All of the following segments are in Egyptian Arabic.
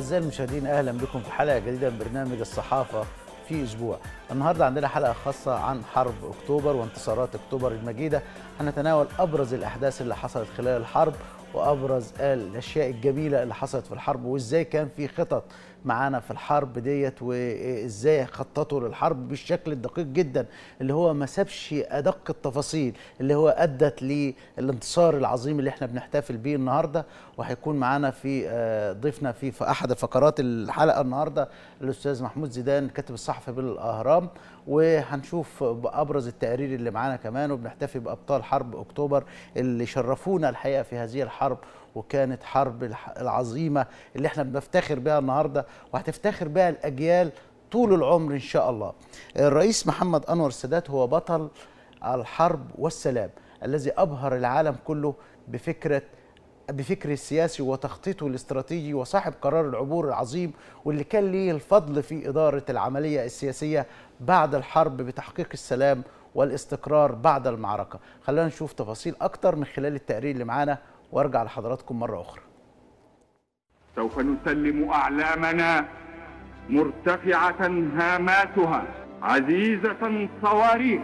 أعزائي المشاهدين أهلا بكم في حلقة جديدة من برنامج الصحافة في أسبوع النهاردة عندنا حلقة خاصة عن حرب أكتوبر وانتصارات أكتوبر المجيدة هنتناول أبرز الأحداث اللي حصلت خلال الحرب وأبرز الأشياء الجميلة اللي حصلت في الحرب وإزاي كان في خطط معانا في الحرب ديت وازاي خططوا للحرب بالشكل الدقيق جدا اللي هو ما سابش ادق التفاصيل اللي هو ادت للانتصار العظيم اللي احنا بنحتفل بيه النهارده وهيكون معانا في ضيفنا في في احد فقرات الحلقه النهارده الاستاذ محمود زيدان كاتب الصحفي بالاهرام وهنشوف ابرز التقارير اللي معانا كمان وبنحتفي بابطال حرب اكتوبر اللي شرفونا الحقيقه في هذه الحرب وكانت حرب العظيمه اللي احنا بنفتخر بها النهارده وهتفتخر بها الاجيال طول العمر ان شاء الله. الرئيس محمد انور السادات هو بطل الحرب والسلام الذي ابهر العالم كله بفكره بفكره السياسي وتخطيطه الاستراتيجي وصاحب قرار العبور العظيم واللي كان ليه الفضل في اداره العمليه السياسيه بعد الحرب بتحقيق السلام والاستقرار بعد المعركه. خلينا نشوف تفاصيل اكتر من خلال التقرير اللي معانا وارجع لحضراتكم مره اخرى. سوف نسلم اعلامنا مرتفعه هاماتها عزيزه صواريخ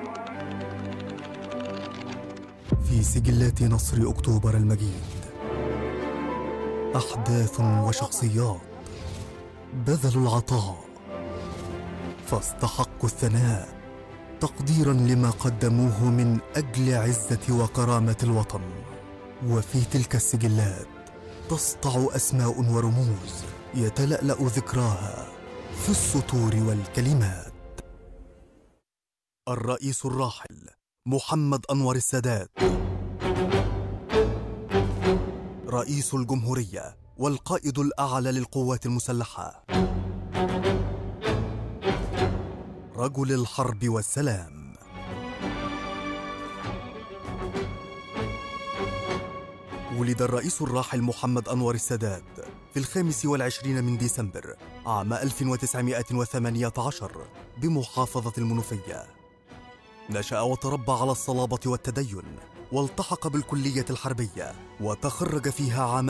في سجلات نصر اكتوبر المجيد احداث وشخصيات بذلوا العطاء فاستحقوا الثناء تقديرا لما قدموه من اجل عزه وكرامه الوطن وفي تلك السجلات تسطع اسماء ورموز يتلالا ذكراها في السطور والكلمات الرئيس الراحل محمد انور السادات رئيس الجمهوريه والقائد الاعلى للقوات المسلحه رجل الحرب والسلام ولد الرئيس الراحل محمد أنور السادات في الخامس والعشرين من ديسمبر عام 1918 بمحافظة المنوفية نشأ وتربى على الصلابة والتدين والتحق بالكلية الحربية وتخرج فيها عام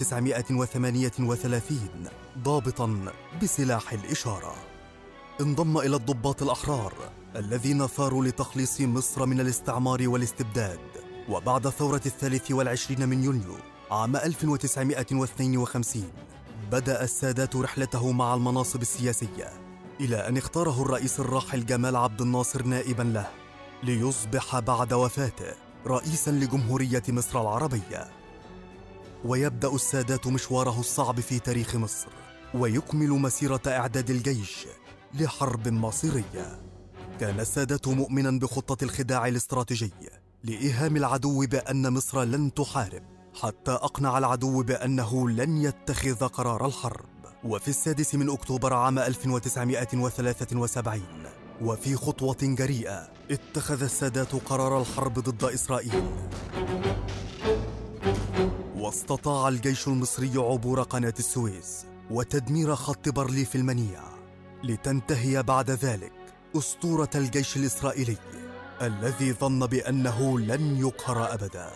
1938 ضابطا بسلاح الإشارة انضم إلى الضباط الأحرار الذين ثاروا لتخليص مصر من الاستعمار والاستبداد وبعد ثورة الثالث والعشرين من يونيو عام 1952 بدأ السادات رحلته مع المناصب السياسية إلى أن اختاره الرئيس الراحل جمال عبد الناصر نائبا له ليصبح بعد وفاته رئيسا لجمهورية مصر العربية ويبدأ السادات مشواره الصعب في تاريخ مصر ويكمل مسيرة إعداد الجيش لحرب مصيرية كان السادات مؤمنا بخطة الخداع الاستراتيجي لإيهام العدو بأن مصر لن تحارب حتى أقنع العدو بأنه لن يتخذ قرار الحرب وفي السادس من أكتوبر عام 1973 وفي خطوة جريئة اتخذ السادات قرار الحرب ضد إسرائيل واستطاع الجيش المصري عبور قناة السويس وتدمير خط بارليف المنيع لتنتهي بعد ذلك أسطورة الجيش الإسرائيلي الذي ظن بأنه لن يقهر أبدا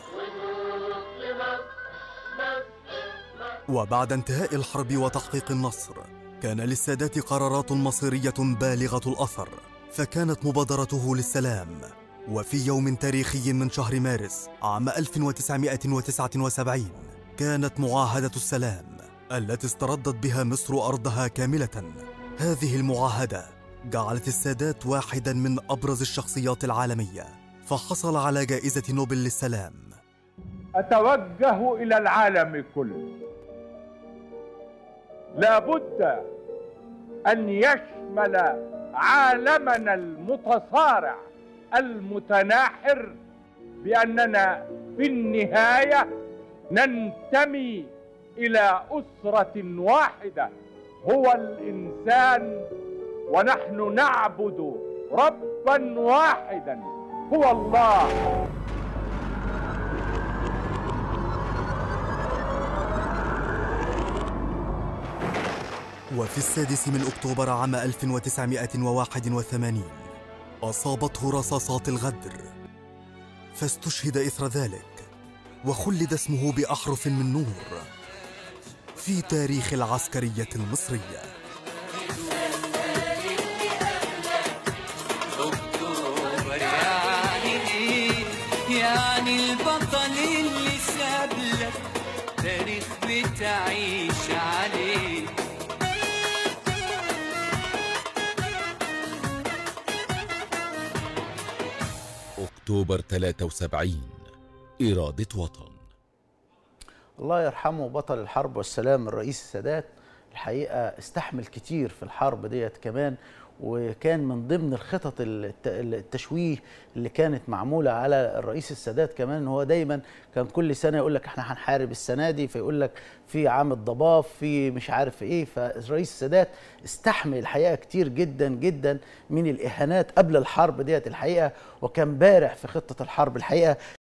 وبعد انتهاء الحرب وتحقيق النصر كان للسادات قرارات مصيرية بالغة الأثر فكانت مبادرته للسلام وفي يوم تاريخي من شهر مارس عام 1979 كانت معاهدة السلام التي استردت بها مصر أرضها كاملة هذه المعاهدة جعلت السادات واحدا من ابرز الشخصيات العالميه فحصل على جائزه نوبل للسلام اتوجه الى العالم كله لابد ان يشمل عالمنا المتصارع المتناحر باننا في النهايه ننتمي الى اسره واحده هو الانسان ونحن نعبد ربا واحدا هو الله وفي السادس من أكتوبر عام 1981 أصابته رصاصات الغدر فاستشهد إثر ذلك وخلد اسمه بأحرف من نور في تاريخ العسكرية المصرية اكتوبر يعني ايه يعني البطل اللي ساب لك تاريخ بتعيش عليه أكتوبر 73 إرادة وطن الله يرحمه بطل الحرب والسلام الرئيس السادات الحقيقه استحمل كتير في الحرب ديت كمان وكان من ضمن الخطط الت- التشويه اللي كانت معموله على الرئيس السادات كمان ان هو دايما كان كل سنه يقول لك احنا هنحارب السنه دي فيقول لك في عام الضباب في مش عارف ايه فالرئيس السادات استحمل الحقيقه كتير جدا جدا من الاهانات قبل الحرب ديت الحقيقه وكان بارع في خطه الحرب الحقيقه